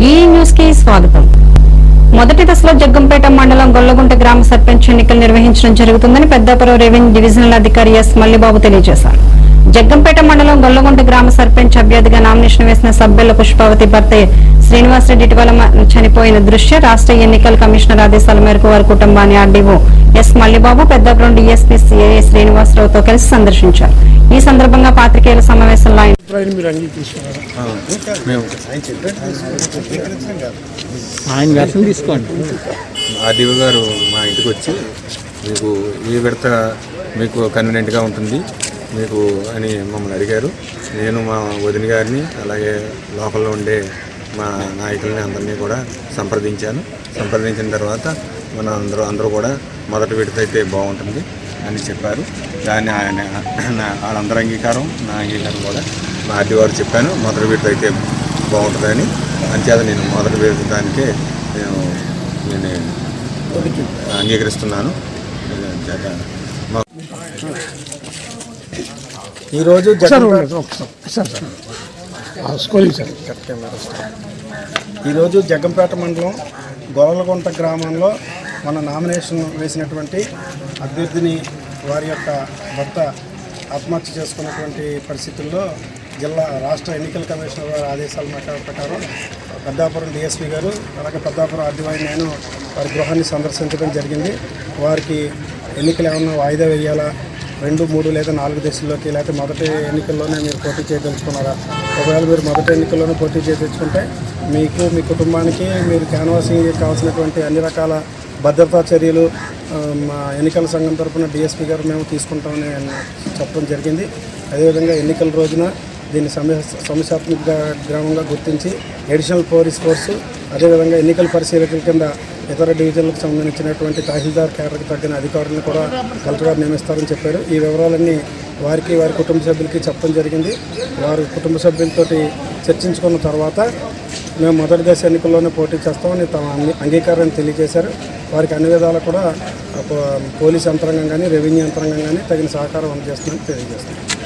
ఈ న్యూస్ కి స్వాగతం మొదటి దశలో జగ్గంపేట మండలం గొల్లగుంట గ్రామ సర్పంచ్ ఎన్నికలు నిర్వహించడం జరుగుతుందని పెద్దాపురం రెవెన్యూ డివిజనల్ అధికారి ఎస్ మల్లిబాబు తెలియజేశారు జగ్గంపేట మండలం గొల్లగుంట గ్రామ సర్పంచ్ అభ్యర్థిగా నామినేషన్ వేసిన సభ్యుల పుష్పావతి భర్త శ్రీనివాసరెడ్డి ఇటీవల మ- చనిపోయిన దృష్ట్యా రాష్ట్ర ఎన్నికల కమిషనర్ ఆదేశాల మేరకు వారి కుటుంబాన్ని RDO S Mallibabu Peddapuram DSP CI శ్రీనివాసరావుతో కలిసి సందర్శించారు ఈ సందర్భంగా పాత్రికేయుల సమావేశంలో ఆయన అభిప్రాయాన్ని మీరు అంగీకరిస్తున్నారా మేము ఆయన వెర్షన్ తీసుకోండి ఆర్డీఓ గారు మా ఇంటికి వచ్చి మీకు ఈ విడత మీకు కన్వీనియంట్గా ఉంటుంది మీకు అని మమ్మల్ని అడిగారు నేను మా వదిన గారిని అలాగే లోకల్లో ఉండే మా నాయకుల్ని అందరినీ కూడా సంప్రదించాను సంప్రదించిన తర్వాత మన అందరూ అందరూ కూడా మొదటి విడత అయితే బాగుంటుంది అని చెప్పారు దాన్ని ఆయన నా- వాళ్ళందరి అంగీకారం నా అంగీకారం కూడా మా ఆర్డీ గారు చెప్పాను మొదటి విడత అయితే బాగుంటుందని అంచేత నేను మొదటి విడత దానికే నేను నేను అంగీకరిస్తున్నాను అంచేత మా ఈరోజు సార్ జగన్ ఉండదు ఒకసారి సార్ సార్ ఆ, స్కూల్ సార్ ఈరోజు జగ్గంపేట మండలం గొల్లగుంట గ్రామంలో మన నామినేషన్ వేసినటువంటి అభ్యర్థిని వారి యొక్క భర్త ఆత్మహత్య చేసుకున్నటువంటి పరిస్థితుల్లో జిల్లా రాష్ట్ర ఎన్నికల కమిషనర్ వారి ఆదేశాల మేర- ప్రకారం పెద్దాపురం డిఎస్పీ గారు అలాగే పెద్దాపురం ఆర్డీవై నేను వారి గృహాన్ని సందర్శించడం జరిగింది వారికి ఎన్నికలు ఏమన్నా వాయిదా వేయాలా రెండు మూడు లేదా నాలుగు దశల్లోకి లేకపోతే మొదటి ఎన్నికల్లోనే మీరు పోటీ చేయదలుచుకున్నారా ఒకవేళ మీరు మొదటి ఎన్నికల్లోనే పోటీ చేయదలుచుకుంటే మీకు మీ కుటుంబానికి మీరు క్యాన్వాసింగ్ కావాల్సినటువంటి అన్ని రకాల భద్రతా చర్యలు ఆ, మా ఎన్నికల సంఘం తరపున డిఎస్పీ గారు మేము తీసుకుంటామని ఆయన చెప్పడం జరిగింది అదేవిధంగా ఎన్నికల రోజున దీన్ని సమస్య సమస్యాత్మక గ్రామంగా గుర్తించి అడిషనల్ పోలీస్ ఫోర్సు అదేవిధంగా ఎన్నికల పరిశీలకుల కింద ఇతర డివిజన్లకు సంబంధించినటువంటి తహసీల్దార్ కేడర్కి తగ్గిన అధికారులను కూడా కలెక్టర్ గారు నియమిస్తారని చెప్పారు ఈ వివరాలన్నీ వారికి వారి కుటుంబ సభ్యులకి చెప్పడం జరిగింది వారి కుటుంబ సభ్యులతోటి చర్చించుకున్న తర్వాత మేము మొదటి దశ ఎన్నికల్లోనే పోటీ చేస్తామని తమ అంగీ- అంగీకారాన్ని తెలియజేశారు వారికి అన్ని విధాలు కూడా ఆ, పో- పోలీస్ యంత్రాంగం కానీ రెవెన్యూ యంత్రాంగం కానీ తగిన సహకారం అందజేస్తుందని తెలియజేస్తున్నాం